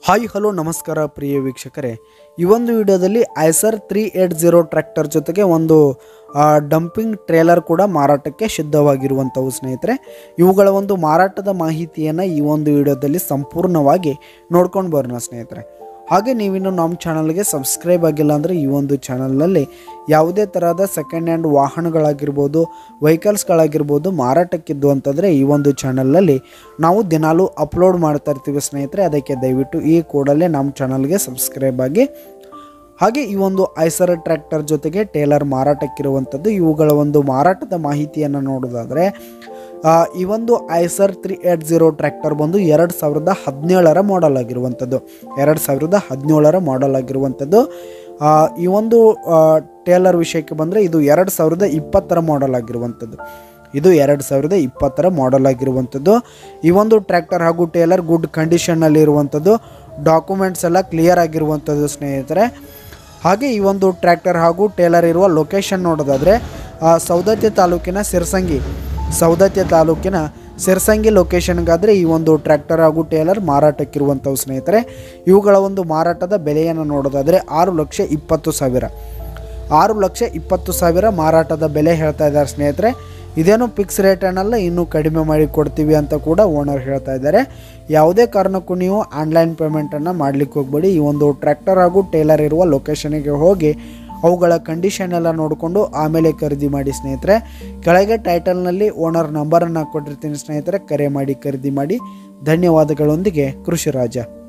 hi hello ನಮಸ್ಕಾರ ಪ್ರಿಯ ವೀಕ್ಷಕರೇ ಈ ಒಂದು ವಿಡಿಯೋದಲ್ಲಿ Eicher three eight zero tractor ಜೊತೆಗೆ ಒಂದು ಡಂಪಿಂಗ್ ಟ್ರೇಲರ್ ಕೂಡ ಮಾರಾಟಕ್ಕೆ ಸಿದ್ಧವಾಗಿರುವಂಥವು ಸ್ನೇಹಿತರೆ ಇವುಗಳ ಒಂದು ಮಾರಾಟದ ಮಾಹಿತಿಯನ್ನು ಈ ಒಂದು ವಿಡಿಯೋದಲ್ಲಿ ಸಂಪೂರ್ಣವಾಗಿ ನೋಡ್ಕೊಂಡು ಬರೋಣ ಸ್ನೇಹಿತರೆ ಹಾಗೆ ನೀವಿನ್ನು ನಮ್ಮ ಚಾನಲ್ಗೆ ಸಬ್ಸ್ಕ್ರೈಬ್ ಆಗಿಲ್ಲ ಅಂದರೆ ಈ ಒಂದು ಚಾನಲ್ನಲ್ಲಿ ಯಾವುದೇ ಥರದ ಸೆಕೆಂಡ್ ಹ್ಯಾಂಡ್ ವಾಹನಗಳಾಗಿರ್ಬೋದು ವೆಹಿಕಲ್ಸ್ಗಳಾಗಿರ್ಬೋದು ಮಾರಾಟಕ್ಕಿದ್ದು ಅಂತಂದರೆ ಈ ಒಂದು ಚಾನಲ್ನಲ್ಲಿ ನಾವು ದಿನಾಲೂ ಅಪ್ಲೋಡ್ ಮಾಡ್ತಾ ಇರ್ತೀವಿ ಸ್ನೇಹಿತರೆ ಅದಕ್ಕೆ ದಯವಿಟ್ಟು ಈ ಕೂಡಲೇ ನಮ್ಮ ಚಾನಲ್ಗೆ ಸಬ್ಸ್ಕ್ರೈಬ್ ಆಗಿ ಹಾಗೆ ಈ ಒಂದು ಐಸರ್ ಟ್ರ್ಯಾಕ್ಟರ್ ಜೊತೆಗೆ ಟೇಲರ್ ಮಾರಾಟಕ್ಕಿರುವಂಥದ್ದು ಇವುಗಳ ಒಂದು ಮಾರಾಟದ ಮಾಹಿತಿಯನ್ನು ನೋಡೋದಾದರೆ ಆ, ಈ ಒಂದು Eicher three eight zero tractor ಬಂದು ಎರಡು ಸಾವಿರದ ಹದಿನೇಳರ ಮಾಡೆಲ್ ಆಗಿರುವಂಥದ್ದು ಎರಡು ಸಾವಿರದ ಹದಿನೇಳರ ಮಾಡೆಲ್ ಆಗಿರುವಂಥದ್ದು ಆ, ಈ ಒಂದು ಆ, ಟೇಲರ್ ವಿಷಯಕ್ಕೆ ಬಂದರೆ ಇದು ಎರಡು ಸಾವಿರದ ಇಪ್ಪತ್ತರ ಮಾಡೆಲ್ ಆಗಿರುವಂಥದ್ದು ಇದು ಎರಡು ಸಾವಿರದ ಇಪ್ಪತ್ತರ ಮಾಡೆಲ್ ಆಗಿರುವಂಥದ್ದು ಈ ಒಂದು ಟ್ರ್ಯಾಕ್ಟರ್ ಹಾಗೂ ಟೇಲರ್ ಗುಡ್ ಕಂಡೀಷನ್ನಲ್ಲಿ ಇರುವಂಥದ್ದು ಡಾಕ್ಯುಮೆಂಟ್ಸ್ ಎಲ್ಲ ಕ್ಲಿಯರ್ ಆಗಿರುವಂಥದ್ದು ಸ್ನೇಹಿತರೆ ಹಾಗೆ ಈ ಒಂದು ಟ್ರ್ಯಾಕ್ಟರ್ ಹಾಗೂ ಟೇಲರ್ ಇರುವ ಲೊಕೇಶನ್ ನೋಡೋದಾದರೆ ಆ, ಸೌದತ್ತಿ ತಾಲೂಕಿನ ಸಿರಸಂಗಿ ಸೌದತ್ತಿ ತಾಲೂಕಿನ ಸಿರಸಂಗಿ ಲೊಕೇಶನ್ಗಾದರೆ ಈ ಒಂದು ಟ್ರ್ಯಾಕ್ಟರ್ ಹಾಗೂ ಟೇಲರ್ ಮಾರಾಟಕ್ಕಿರುವಂಥವು ಸ್ನೇಹಿತರೆ ಇವುಗಳ ಒಂದು ಮಾರಾಟದ ಬೆಲೆಯನ್ನು ನೋಡೋದಾದರೆ ಆರು ಲಕ್ಷ ಇಪ್ಪತ್ತು ಸಾವಿರ ಆರು ಲಕ್ಷ ಇಪ್ಪತ್ತು ಸಾವಿರ ಮಾರಾಟದ ಬೆಲೆ ಹೇಳ್ತಾ ಇದ್ದಾರೆ ಸ್ನೇಹಿತರೆ ಇದೇನು ಫಿಕ್ಸ್ ರೇಟ್ ಅನ್ನಲ್ಲ ಇನ್ನೂ ಕಡಿಮೆ ಮಾಡಿ ಕೊಡ್ತೀವಿ ಅಂತ ಕೂಡ ಓನರ್ ಹೇಳ್ತಾ ಇದ್ದಾರೆ ಯಾವುದೇ ಕಾರಣಕ್ಕೂ ನೀವು ಆನ್ಲೈನ್ ಪೇಮೆಂಟನ್ನು ಮಾಡಲಿಕ್ಕೆ ಹೋಗ್ಬೇಡಿ ಈ ಒಂದು ಟ್ರ್ಯಾಕ್ಟರ್ ಹಾಗೂ ಟೇಲರ್ ಇರುವ ಲೊಕೇಶನಿಗೆ ಹೋಗಿ ಅವುಗಳ ಕಂಡೀಷನ್ ಎಲ್ಲ ನೋಡಿಕೊಂಡು ಆಮೇಲೆ ಖರೀದಿ ಮಾಡಿ ಸ್ನೇಹಿತರೆ ಕೆಳಗೆ ಟೈಟಲ್ನಲ್ಲಿ ಓನರ್ ನಂಬರನ್ನು ಕೊಟ್ಟಿರ್ತೀನಿ ಸ್ನೇಹಿತರೆ ಕರೆ ಮಾಡಿ ಖರೀದಿ ಮಾಡಿ ಧನ್ಯವಾದಗಳೊಂದಿಗೆ ಕೃಷಿ ರಾಜ